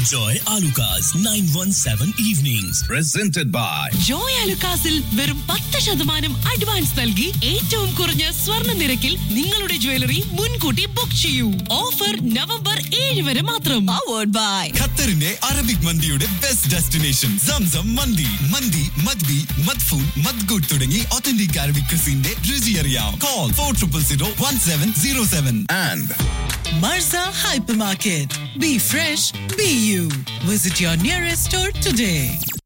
Enjoy Alucard's 917 evenings. Presented by Joy അലുക്കാസിൽ വെറും പത്ത് ശതമാനം അഡ്വാൻസ് നൽകി ഏറ്റവും കുറഞ്ഞ സ്വർണ്ണ നിരക്കിൽ നിങ്ങളുടെ ജ്വല്ലറി മുൻകൂട്ടി ബുക്ക് ചെയ്യൂ ഓഫർ നവംബർ ഏഴ് വരെ മാത്രം പവേർഡ് ബൈ ഖത്തറിന്റെ അറബിക് മന്തിയുടെ ബെസ്റ്റ് ഡെസ്റ്റിനേഷൻ സംസം മന്തി മന്തി മദ്ബി മദ്ഫൂൻ മദ്ഗുഡ് തുടങ്ങി ഒത്തന്റിക് അറബിക് ക്രിസിന്റെ രുചി അറിയാം call four triple zero one seven zero seven and Marza Hypermarket. Be fresh, be you. Visit your nearest store today.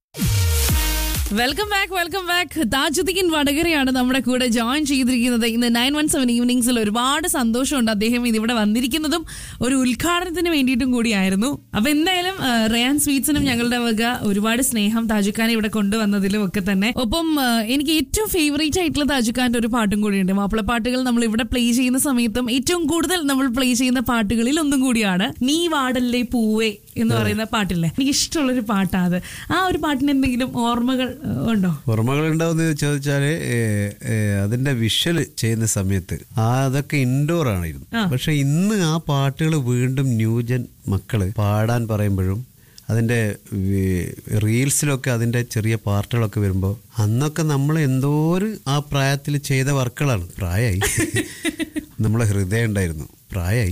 Welcome back welcome back Thajudheen വടകരയാണ് നമ്മുടെ കൂടെ ജോയിൻ ചെയ്തിരിക്കുന്നത് ഇന്ന് നയൻ വൺ സെവൻ ഈവനിങ്സിൽ ഒരുപാട് സന്തോഷമുണ്ട് അദ്ദേഹം ഇതിവിടെ വന്നിരിക്കുന്നതും ഒരു ഉദ്ഘാടനത്തിന് വേണ്ടിയിട്ടും കൂടിയായിരുന്നു അപ്പൊ എന്തായാലും ആ, റയാൻ സ്വീറ്റ്സിനും ഞങ്ങളുടെ വക ഒരുപാട് സ്നേഹം താജുഖാനെ ഇവിടെ കൊണ്ടുവന്നതിലും ഒക്കെ തന്നെ ഒപ്പം ആ, എനിക്ക് ഏറ്റവും ഫേവറേറ്റ് ആയിട്ടുള്ള താജുഖാന്റെ ഒരു പാട്ടും കൂടിയുണ്ട് മാപ്പിളപ്പാട്ടുകൾ നമ്മൾ ഇവിടെ പ്ലേ ചെയ്യുന്ന സമയത്തും ഏറ്റവും കൂടുതൽ നമ്മൾ പ്ലേ ചെയ്യുന്ന പാട്ടുകളിൽ ഒന്നും കൂടിയാണ് നീ വാടല്ലേ പൂവേ എന്ന് പറയുന്ന പാട്ടില്ലേ എനിക്ക് ഇഷ്ടമുള്ളൊരു പാട്ടാണ് അത് ആ ഒരു പാട്ടിന് എന്തെങ്കിലും ഓർമ്മകൾ ഏ, ഉണ്ടോ ഓർമ്മകൾ ഉണ്ടാവുന്ന ചോദിച്ചാല് ഏ, ഏ, അതിന്റെ വിഷ്വൽ ചെയ്യുന്ന സമയത്ത് ആ അതൊക്കെ ഇൻഡോർ ആയിരുന്നു പക്ഷെ ഇന്ന് ആ പാട്ടുകൾ വീണ്ടും ന്യൂജൻ മക്കള് പാടാൻ പറയുമ്പോഴും അതിന്റെ വി- റീൽസിലൊക്കെ അതിന്റെ ചെറിയ പാർട്ടുകളൊക്കെ വരുമ്പോൾ അന്നൊക്കെ നമ്മൾ എന്തോ ഒരു ആ പ്രായത്തിൽ ചെയ്ത വർക്കുകളാണ് പ്രായമായി നമ്മളെ ഹൃദയം ഉണ്ടായിരുന്നു പ്രായമായി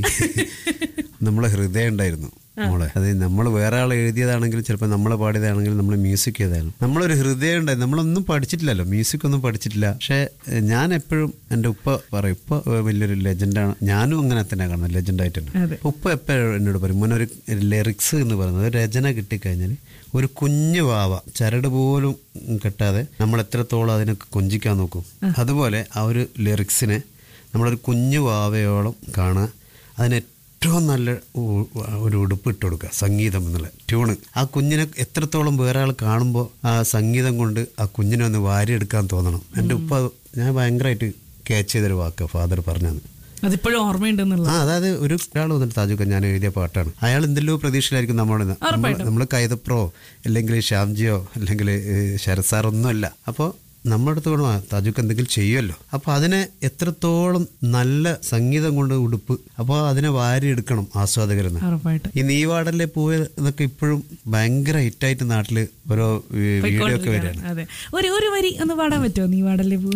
നമ്മളെ ഹൃദയം ഉണ്ടായിരുന്നു മോളെ അത് നമ്മൾ വേറെ ആൾ എഴുതിയതാണെങ്കിലും ചിലപ്പോൾ നമ്മൾ പാടിയതാണെങ്കിലും നമ്മൾ മ്യൂസിക് ചെയ്തതാണ് നമ്മളൊരു ഹൃദയം ഉണ്ടായി നമ്മളൊന്നും പഠിച്ചിട്ടില്ലല്ലോ മ്യൂസിക് ഒന്നും പഠിച്ചിട്ടില്ല പക്ഷേ ഏഹ്, ഞാൻ എപ്പോഴും എൻ്റെ ഉപ്പ പറയും ഉപ്പ വലിയൊരു ലെജൻഡാണ് ഞാനും അങ്ങനെ തന്നെ കാണുന്നത് ലെജൻഡായിട്ട് തന്നെ അതെ. ഉപ്പ എപ്പോഴും എന്നോട് പറയും മോനെ ഒരു ലിറിക്സ് എന്ന് പറയുന്നത് ഒരു രചന കിട്ടിക്കഴിഞ്ഞാൽ ഒരു കുഞ്ഞു വാവ ചരട് പോലും കെട്ടാതെ നമ്മൾ എത്രത്തോളം അതിനെ കൊഞ്ചിക്കാൻ നോക്കും അതുപോലെ ആ ഒരു ലിറിക്സിനെ നമ്മളൊരു കുഞ്ഞു വാവയോളം കാണുക അതിന് ഏറ്റവും നല്ല ഉ- ഒരു ഉടുപ്പ് ഇട്ട് കൊടുക്കുക സംഗീതം എന്നുള്ള ട്യൂണ് ആ കുഞ്ഞിനെ എത്രത്തോളം വേറെ ആൾ കാണുമ്പോൾ ആ സംഗീതം കൊണ്ട് ആ കുഞ്ഞിനെ ഒന്ന് വാരിയെടുക്കാൻ തോന്നണം എൻ്റെ ഉപ്പ അത് ഞാൻ ഭയങ്കരമായിട്ട് ക്യാച്ച് ചെയ്തൊരു വാക്ക് ഫാദർ പറഞ്ഞത് അതിപ്പോഴും ഓർമ്മയുണ്ടെന്നുള്ള ആ അതായത് ഒരു ഒരാൾ വന്നിട്ട് താജുക്ക ഞാൻ എഴുതിയ പാട്ടാണ് അയാൾ എന്തെല്ലോ പ്രതീക്ഷയിലായിരിക്കും നമ്മുടെ നമ്മൾ കൈതപ്രോ അല്ലെങ്കിൽ ശ്യാംജിയോ അല്ലെങ്കിൽ ഏഹ്, ശരത് സാർ ഒന്നുമല്ല അപ്പോൾ നമ്മുടെ അടുത്ത് വേണം ആ താജുക്ക് എന്തെങ്കിലും ചെയ്യുമല്ലോ അപ്പോൾ അതിനെ എത്രത്തോളം നല്ല സംഗീതം കൊണ്ട് ഉടുപ്പ് അപ്പോൾ അതിനെ വാരി എടുക്കണം ആസ്വാദകരെന്ന് ഉറപ്പായിട്ട് ഈ നീവാടലിലെ പൂവ് എന്നൊക്കെ ഇപ്പോഴും ഭയങ്കര ഹിറ്റായിട്ട് നാട്ടിൽ ഓരോ വീഡിയോ ഒക്കെ വരികയാണ് അതെ ഒരു ഒരു വരി ഒന്ന് പാടാൻ പറ്റുമോ നീ വാടല്ലേ പൂ